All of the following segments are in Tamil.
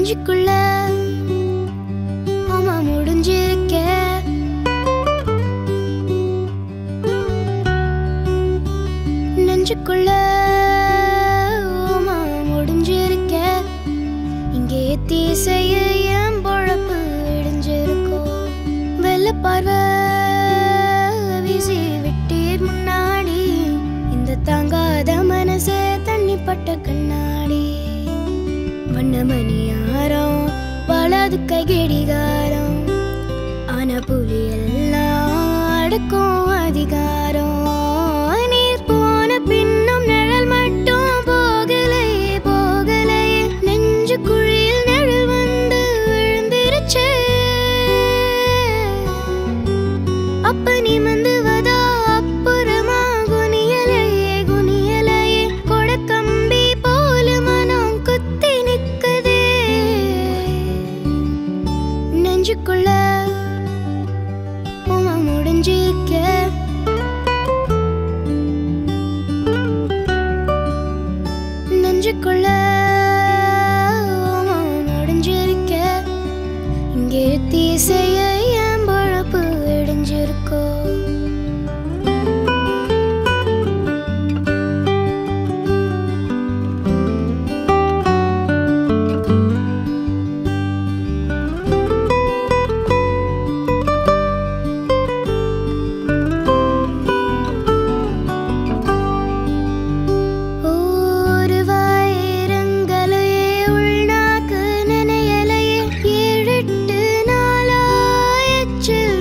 நெஞ்சுக்குள்ள ஆமா முடிஞ்சிருக்க நெஞ்சுக்குள்ள ஆமா முடிஞ்சிருக்க இங்கே தீசைய என் பொழப்பு இடிஞ்சிருக்கோ வெள்ள பார்வை வீசி விட்டீர் முன்னாடி இந்த தாங்காத மனசே தண்ணிப்பட்ட கண்ணாடி வண்ணமணி யாரம் வலது கை கடிகாரம் ஆன புலி எல்லாம் அடக்கும் அதிகாரம் நீர் போன பின்னும் நிழல் மட்டும் போகலையே போகலையே நெஞ்சு குழியில் நிழல் வந்து விழுந்திருச்சே அப்ப நீ வந்துவதா அப்புறமா குனியலையே குனியலையே கொடக்கம்பி போல மனம் குத்தி நிக்குதே நெஞ்சுக்குள்ள உமா முடிஞ்சிருக்க நெஞ்சுக்குள்ள உமா முடிஞ்சிருக்க இங்கே தீசைய என் பொழப்பு இடிஞ்சிருக்கோ ஒரு வாயிரங்கலையே உள்நாக்கு நினையலையே ஏழெட்டு நாளாயச்சில்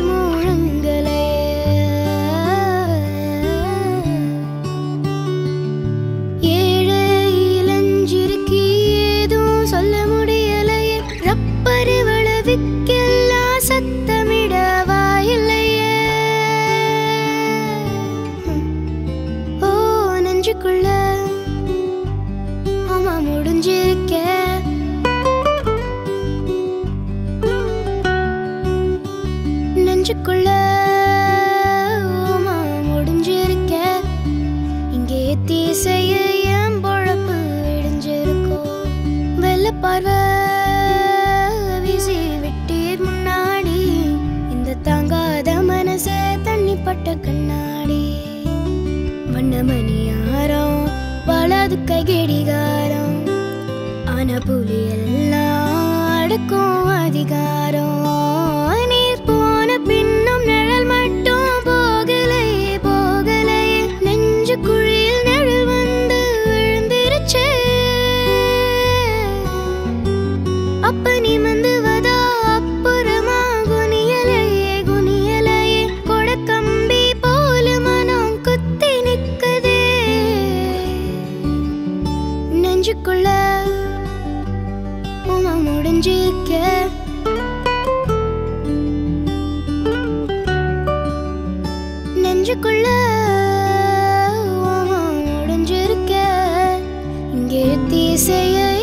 மூழங்கலையே ஏழு இளஞ்சிருக்கி ஏதும் சொல்ல முடியலையே ரப்பரு வளவிக்கெல்லாம் சத்தமிட வாயில்லையே ஓ நெஞ்சுக்குள்ள ஆமா முடிஞ்சிருக்க நெஞ்சுக்குள்ள ஆமா முடிஞ்சிருக்க இங்கே தீசைய என் பொழப்பு இடிஞ்சிருக்கோ வெள்ள பார்வை வீசி விட்டீர் முன்னாடி இந்த தாங்காத மனசே தண்ணிப்பட்ட கண்ணாடி வண்ணமணி யாரம் வலது கை கடிகாரம் ஆன புலி எல்லாம் அடக்கும் அதிகாரம் நீர் போன பின்னும் நிழல் மட்டும் போகலையே போகலையே நெஞ்சு குழியில் நிழல் வந்து விழுந்திருச்சே அப்ப நீ வந்துவதா அப்புறமா குனியலையே குனியலையே கொடக்கம்பி போல மனம் குத்தி நிக்குதே நெஞ்சுக்குள்ள உமா முடிஞ்சிருக்க நெஞ்சுக்குள்ள உமா முடிஞ்சிருக்க இங்கே தீசைய